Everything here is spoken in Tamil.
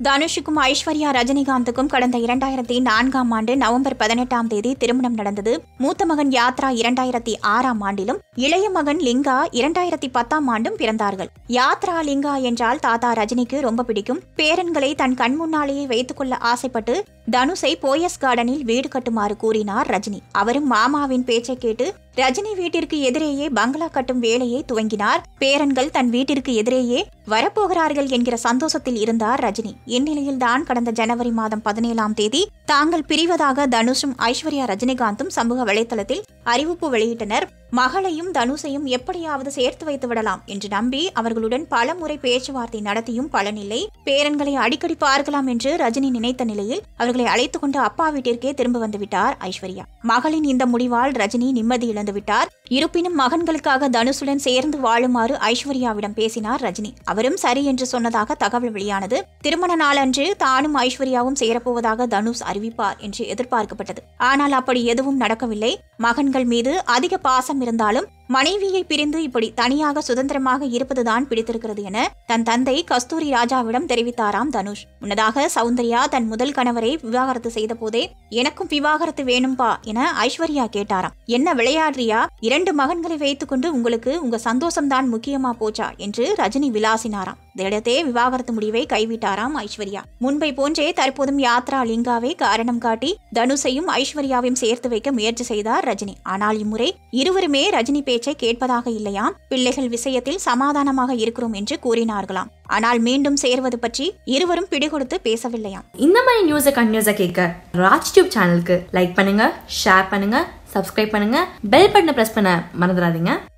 தனுஷுக்கும் ஐஸ்வர்யா ரஜினிகாந்துக்கும் கடந்த இரண்டாயிரத்தி நான்காம் ஆண்டு நவம்பர் பதினெட்டாம் தேதி திருமணம் நடந்தது மூத்த மகன் யாத்ரா இரண்டாயிரத்தி ஆறாம் ஆண்டிலும் இளைய மகன் லிங்கா இரண்டாயிரத்தி பத்தாம் ஆண்டும் பிறந்தார்கள் யாத்ரா லிங்கா என்றால் தாத்தா ரஜினிக்கு ரொம்ப பிடிக்கும் பேரன்களை தன் கண் முன்னாலேயே வைத்துக் கொள்ள ஆசைப்பட்டு தனுஷை போயஸ் கார்டனில் வீடு கட்டுமாறு கூறினார் ரஜினி அவரும் மாமாவின் பேச்சை கேட்டு ரஜினி வீட்டிற்கு எதிரேயே பங்களா கட்டும் வேலையை துவங்கினார் பேரன்கள் தன் வீட்டிற்கு எதிரேயே வரப்போகிறார்கள் என்கிற சந்தோஷத்தில் இருந்தார் ரஜினி இந்நிலையில் தான் கடந்த ஜனவரி மாதம் பதினேழாம் தேதி தாங்கள் பிரிவதாக தனுஷும் ஐஸ்வர்யா ரஜினிகாந்தும் சமூக வலைதளத்தில் அறிவிப்பு வெளியிட்டனர் மகளையும் தனுஷையும் எப்படியாவது சேர்த்து வைத்து விடலாம் என்று நம்பி அவர்களுடன் பல முறை பேச்சுவார்த்தை நடத்தியும் பலனில்லை பேரன்களை அடிக்கடி பார்க்கலாம் என்று ரஜினி நினைத்த நிலையில் அவர்களை அழைத்துக் கொண்டு அப்பா வீட்டிற்கே திரும்ப வந்துவிட்டார் ஐஸ்வர்யா மகளின் இந்த முடிவால் ரஜினி நிம்மதி இழந்து விட்டார் இருப்பினும் மகன்களுக்காக தனுஷுடன் சேர்ந்து வாழுமாறு ஐஸ்வர்யாவிடம் பேசினார் ரஜினி அவரும் சரி என்று சொன்னதாக தகவல் வெளியானது திருமண நாளன்று தானும் ஐஸ்வர்யாவும் சேரப்போவதாக தனுஷ் அறிவிப்பார் என்று எதிர்பார்க்கப்பட்டது ஆனால் அப்படி எதுவும் நடக்கவில்லை மகன்கள் மீது அதிக பாசம் இருந்தாலும் மனைவியை பிரிந்து இப்படி தனியாக சுதந்திரமாக இருப்பதுதான் பிடித்திருக்கிறது என தன் தந்தை கஸ்தூரி ராஜாவிடம் தெரிவித்தாராம் தனுஷ் முன்னதாக சௌந்தர்யா தன் முதல் கணவரை விவாகரத்து செய்த போதே எனக்கும் விவாகரத்து வேணும்பா என ஐஸ்வர்யா கேட்டாராம் என்ன விளையாடுறியா இரண்டு மகன்களை வைத்துக்கொண்டு உங்களுக்கு உங்க சந்தோஷம்தான் முக்கியமா போச்சா என்று ரஜினி விளாசினாராம் இதையடுத்தே விவாகரத்து முடிவை கைவிட்டாராம் ஐஸ்வர்யா முன்பை போன்றே தற்போதும் யாத்ரா லிங்காவை காரணம் காட்டி தனுஷையும் ஐஸ்வர்யாவையும் சேர்த்து வைக்க முயற்சி செய்தார் ரஜினி ஆனால் இம்முறை இருவருமே ரஜினி பேச்சை கேட்பதாக இல்லையாம் பிள்ளைகள் விஷயத்தில் சமாதானமாக இருக்கிறோம் என்று கூறினார்களாம் ஆனால் மீண்டும் சேர்வது பற்றி இருவரும் பிடிகொடுத்து பேசவில்லையாம் இந்த மாதிரி நியூஸை கண்டினியூஸாக கேட்க ராஜ் டியூப் சேனலுக்கு லைக் பண்ணுங்க ஷேர் பண்ணுங்க சப்ஸ்கிரைப் பண்ணுங்க பெல் பட்டனை ப்ரெஸ் பண்ண மறந்துடாதீங்க